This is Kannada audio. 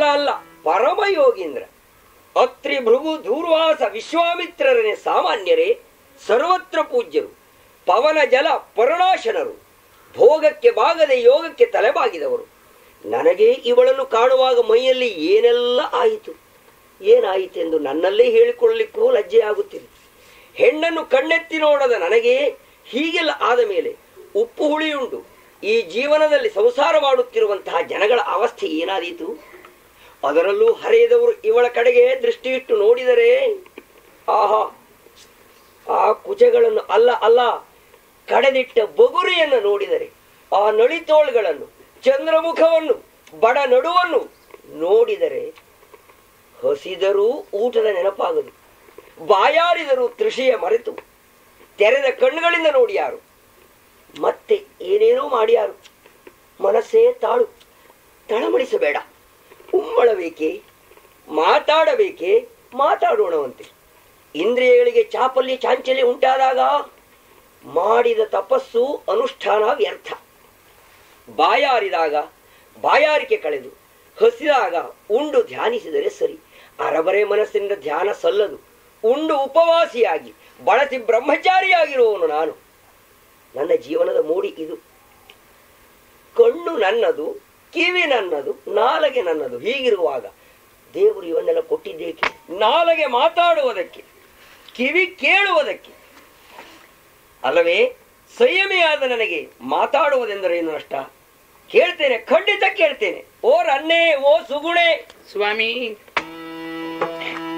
ಅಲ್ಲ ಪರಮ ಯೋಗೀಂದ್ರ ಅತ್ರಿ ಭೃಗು ದೂರ್ವಾಸ ವಿಶ್ವಾಮಿತ್ರರನೇ ಸಾಮಾನ್ಯರೇ ಸರ್ವತ್ರ ಪೂಜ್ಯರು ಪವನ ಜಲ ಪರಣಾಶನರು ಭೋಗಕ್ಕೆ ಬಾಗದೆ ಯೋಗಕ್ಕೆ ತಲೆಬಾಗಿದವರು ನನಗೆ ಇವಳನ್ನು ಕಾಣುವಾಗ ಮೈಯಲ್ಲಿ ಏನೆಲ್ಲ ಆಯಿತು ಏನಾಯಿತೆಂದು ನನ್ನಲ್ಲೇ ಹೇಳಿಕೊಳ್ಳಲಿಕ್ಕೂ ಲಜ್ಜೆ ಆಗುತ್ತಿದೆ ಹೆಣ್ಣನ್ನು ಕಣ್ಣೆತ್ತಿ ನೋಡದ ನನಗೆ ಹೀಗೆಲ್ಲ ಆದ ಮೇಲೆ ಉಪ್ಪು ಹುಳಿಯುಂಡು ಈ ಜೀವನದಲ್ಲಿ ಸಂಸಾರ ಮಾಡುತ್ತಿರುವಂತಹ ಜನಗಳ ಅವಸ್ಥೆ ಏನಾದೀತು ಅದರಲ್ಲೂ ಹರೆಯದವರು ಇವಳ ಕಡೆಗೆ ದೃಷ್ಟಿ ಇಟ್ಟು ನೋಡಿದರೆ ಆಹಾ ಆ ಕುಜಗಳನ್ನು ಅಲ್ಲ ಅಲ್ಲ ಕಡೆದಿಟ್ಟ ಬಗುರಿಯನ್ನು ನೋಡಿದರೆ ಆ ನಳಿತೋಳ್ಗಳನ್ನು ಚಂದ್ರಮುಖವನ್ನು ಬಡ ನಡುವನ್ನು ನೋಡಿದರೆ ಹಸಿದರೂ ಊಟದ ನೆನಪಾಗದು ಬಾಯಾರಿದರೂ ತೃಷಿಯ ಮರೆತು ತೆರೆದ ಕಣ್ಣುಗಳಿಂದ ನೋಡಿಯಾರು ಮತ್ತೆ ಏನೇನೋ ಮಾಡಿಯಾರು ಮನಸ್ಸೇ ತಾಳು ತಳಮಡಿಸಬೇಡ ಉಮ್ಮಳಬೇಕೆ ಮಾತಾಡಬೇಕೆ ಮಾತಾಡೋಣವಂತೆ ಇಂದ್ರಿಯಗಳಿಗೆ ಚಾಪಲ್ಯ ಚಾಂಚಲ್ಯ ಉಂಟಾದಾಗ ಮಾಡಿದ ತಪಸ್ಸು ಅನುಷ್ಠಾನ ವ್ಯರ್ಥ ಬಾಯಾರಿದಾಗ ಬಾಯಾರಿಕೆ ಕಳೆದು ಹಸಿದಾಗ ಉಂಡು ಧ್ಯಾನಿಸಿದರೆ ಸರಿ ಅರಬರೆ ಮನಸ್ಸಿನಿಂದ ಧ್ಯಾನ ಸಲ್ಲದು ಉಂಡು ಉಪವಾಸಿಯಾಗಿ ಬಳಸಿ ಬ್ರಹ್ಮಚಾರಿಯಾಗಿರುವವನು ನಾನು ನನ್ನ ಜೀವನದ ಮೂಡಿ ಇದು ಕಣ್ಣು ನನ್ನದು ಕಿವಿ ನನ್ನದು ನಾಲಗೆ ನನ್ನದು ಹೀಗಿರುವಾಗ ದೇವರು ಇವನ್ನೆಲ್ಲ ಕೊಟ್ಟಿದ್ದೇಕೆ ನಾಲಗೆ ಮಾತಾಡುವುದಕ್ಕೆ ಕಿವಿ ಕೇಳುವುದಕ್ಕೆ ಅಲ್ಲವೇ ಸಂಯಮಿಯಾದ ನನಗೆ ಮಾತಾಡುವುದೆಂದರೆ ಏನು ನಷ್ಟ ಕೇಳ್ತೇನೆ ಖಂಡಿತ ಕೇಳ್ತೇನೆ ಓ ರನ್ನೇ ಓ ಸುಗುಣೆ ಸ್ವಾಮಿ